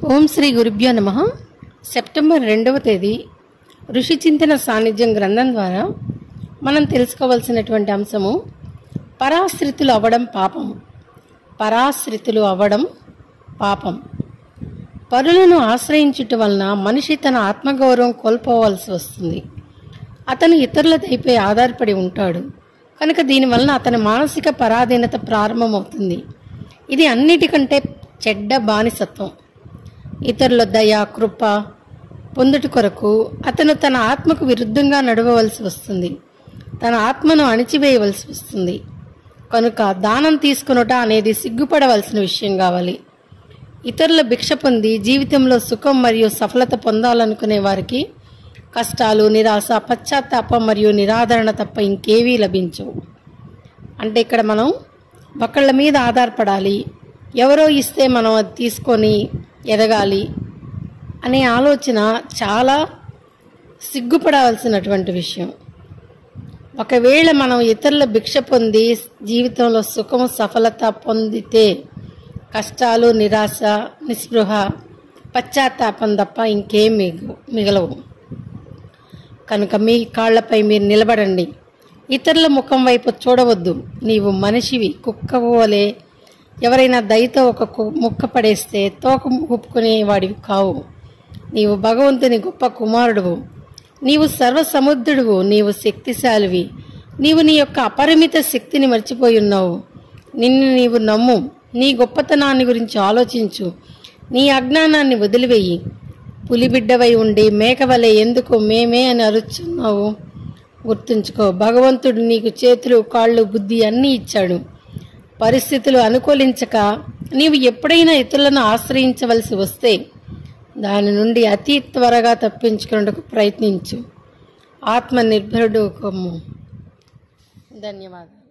ఓం శ్రీ గురుభ్యో నమ సెప్టెంబర్ రెండవ తేదీ ఋషి చింతన సాన్నిధ్యం గ్రంథం ద్వారా మనం తెలుసుకోవాల్సినటువంటి అంశము పరాశ్రితులు అవ్వడం పాపం పరాశ్రితులు అవ్వడం పాపం పరులను ఆశ్రయించుట వలన మనిషి తన ఆత్మగౌరవం కోల్పోవాల్సి వస్తుంది అతను ఇతరులపై ఆధారపడి ఉంటాడు కనుక దీనివలన అతని మానసిక పరాధీనత ప్రారంభమవుతుంది ఇది అన్నిటికంటే చెడ్డ బానిసత్వం ఇతరుల దయ కృప పొందుట కొరకు అతను తన ఆత్మకు విరుద్ధంగా నడవవలసి వస్తుంది తన ఆత్మను అణిచివేయవలసి వస్తుంది కనుక దానం తీసుకునుట అనేది సిగ్గుపడవలసిన విషయం కావాలి ఇతరుల భిక్ష పొంది జీవితంలో సుఖం మరియు సఫలత పొందాలనుకునే వారికి కష్టాలు నిరాశ పశ్చాత్తాపం మరియు నిరాదరణ తప్ప ఇంకేవీ లభించవు అంటే ఇక్కడ మనం ఒకళ్ళ మీద ఆధారపడాలి ఎవరో ఇస్తే మనం అది తీసుకొని ఎదగాలి అనే ఆలోచన చాలా సిగ్గుపడవలసినటువంటి విషయం ఒకవేళ మనం ఇతరుల భిక్ష పొంది జీవితంలో సుఖం సఫలత పొందితే కష్టాలు నిరాశ నిస్పృహ పశ్చాత్తాపం తప్ప ఇంకేం మిగు మిగలవు కనుక మీ కాళ్లపై మీరు నిలబడండి ఇతరుల ముఖం వైపు చూడవద్దు నీవు మనిషివి కుక్క వలె ఎవరైనా దయతో ఒక కు- ముక్క పడేస్తే తోక ఒప్పుకునేవాడివి కావు నీవు భగవంతుని గొప్ప కుమారుడువు నీవు సర్వసముద్రుడువు నీవు శక్తిశాలివి నీవు నీ యొక్క అపరిమిత శక్తిని మర్చిపోయి ఉన్నావు నిన్ను నీవు నమ్ము నీ గొప్పతనాన్ని గురించి ఆలోచించు నీ అజ్ఞానాన్ని వదిలివేయి పులిబిడ్డవై ఉండి మేకవలే ఎందుకు మేమే అని అరుచున్నావు గుర్తుంచుకో భగవంతుడు నీకు చేతులు కాళ్ళు బుద్ధి అన్నీ ఇచ్చాడు పరిస్థితులు అనుకూలించక నీవు ఎప్పుడైనా ఇతరులను ఆశ్రయించవలసి వస్తే దాని నుండి అతి త్వరగా తప్పించుకునేందుకు ప్రయత్నించు ఆత్మ నిర్భరుడు కొమ్ము ధన్యవాదాలు